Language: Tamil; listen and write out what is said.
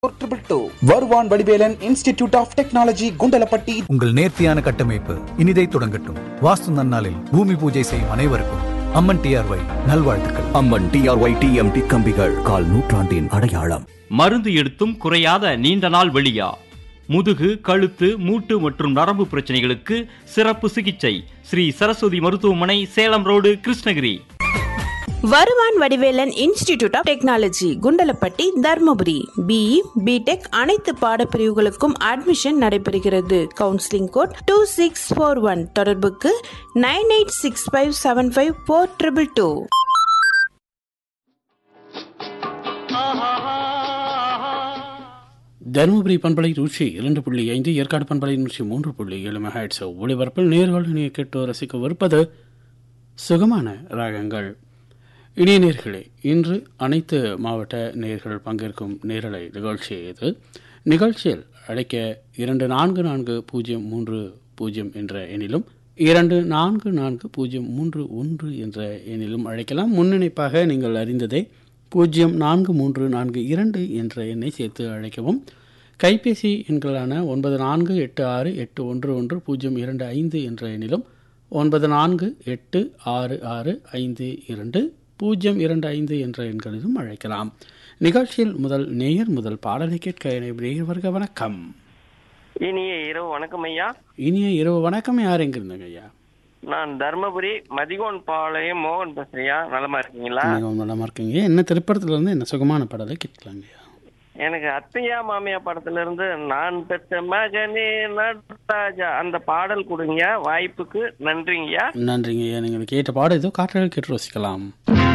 triple two Varuvan Vadivelan institute of technology Kundalapatti உங்கள் நேர்த்தியான கட்டமைப்பு இனிதை தொடங்கட்டும் வாஸ்து நன்னாளில் பூமி பூஜை செய்யும் அனைவருக்கும் அம்மன் டிஆர்ஒய் நல்வாழ்த்துக்கள் அம்மன் டிஆர்ஒய் டிஎம்டி கம்பிகள் கால் நூற்றாண்டின் அடையாளம் மருந்து எடுத்தும் குறையாத நீண்ட நாள் வெளியா முதுகு கழுத்து மூட்டு மற்றும் நரம்பு பிரச்சனைகளுக்கு சிறப்பு சிகிச்சை ஸ்ரீ சரஸ்வதி மருத்துவமனை Salem road Krishnagiri Varuvan Vadivelan institute of technology Kundalapatti Dharmapuri BE BTech அனைத்து பாடப்பிரிவுகளுக்கும் அட்மிஷன் நடைபெறுகிறது counselling code two six four one தொடர்புக்கு nine eight six five seven five four triple two Dharmapuri பண்பலை நூற்றி இரண்டு புள்ளி ஐந்து ஏற்காடு பண்பலை நூற்றி மூன்று புள்ளி ஏழு மெகாட்ஸ் ஒளிபரப்பில் நேர்கள் இணைய கேட்டு ரசிக்கவிருப்பது சுகமான ராகங்கள் இனிய நேர்களே இன்று அனைத்து மாவட்ட நேர்கள் பங்கேற்கும் நேரலை நிகழ்ச்சி இது நிகழ்ச்சியில் அழைக்க இரண்டு நான்கு நான்கு பூஜ்ஜியம் மூன்று பூஜ்ஜியம் என்ற எண்ணிலும் இரண்டு நான்கு நான்கு பூஜ்ஜியம் மூன்று ஒன்று என்ற எண்ணிலும் அழைக்கலாம் முன்னிணைப்பாக நீங்கள் அறிந்ததை பூஜ்ஜியம் நான்கு மூன்று நான்கு இரண்டு என்ற எண்ணை சேர்த்து அழைக்கவும் கைபேசி எண்களான ஒன்பது நான்கு எட்டு ஆறு எட்டு ஒன்று ஒன்று பூஜ்ஜியம் இரண்டு ஐந்து என்ற எண்ணிலும் ஒன்பது நான்கு எட்டு ஆறு ஆறு ஐந்து இரண்டு பூஜ்ஜியம் இரண்டு ஐந்து என்ற எண்களிலும் அழைக்கலாம் நிகழ்ச்சியில் முதல் நேயர் முதல் பாடலை கேட்க நேயர் வருக வணக்கம் இனிய இரவு வணக்கம் ஐயா இனிய இரவு வணக்கம் யார் எங்கிருந்தங்க ஐயா நான் தர்மபுரி மதிகோன் பாளையம் மோகன் பேசுறியா நலமா இருக்கீங்களா நீங்கள் நலமா இருக்கீங்க என்ன திரைப்படத்துல இருந்து என்ன சுகமான பாடலை கேட்கலாங்க ஐயா எனக்கு அத்தையா மாமியா படத்துல இருந்து நான் பெற்ற மகனே நடராஜா அந்த பாடல் கொடுங்க வாய்ப்புக்கு நன்றிங்கய்யா நன்றிங்க ஐயா நீங்கள் கேட்ட பாடம் ஏதோ காற்றல் கேட்டு ரசிக்கலாம்